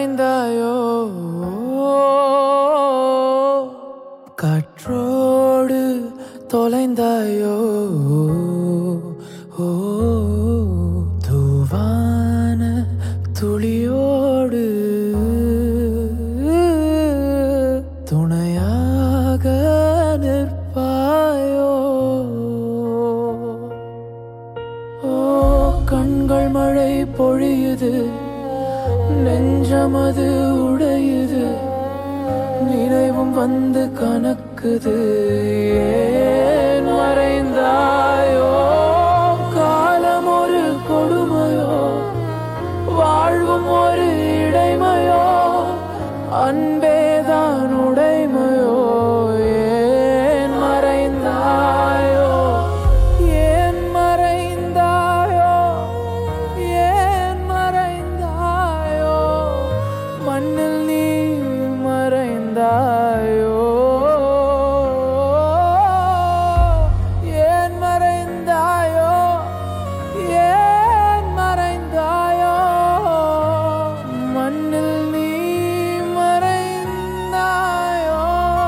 மறைந்தாயோ காற்றோடு தொலைந்தாயோ ஓ தூவான துளியோடு துணையாக நிற்பாயோ ஓ கண்கள் மழை பொழியுது நெஞ்சமது உடையுது நினைவும் வந்து கணக்குது ஏன் மறைந்தாயோ காலம் ஒரு கொடுமையோ வாழ்வும் ஒரு இடைமையோ அன்பேதான் உடைமையோ ஏன் மறைந்தாயோ ஏன் மறைந்தாயோ ஏன் மறைந்தாயோ மண்ணில் நீ மறைந்தாயோ ஏன் மறைந்தாயோ ஏன் மறைந்தாயோ மண்ணில் நீ மறைந்தாயோ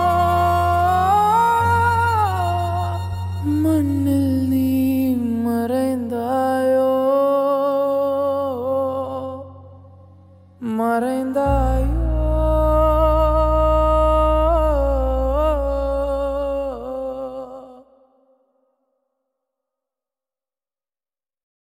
மண்ணில் நீ மறைந்தாயோ மறைந்தாயோ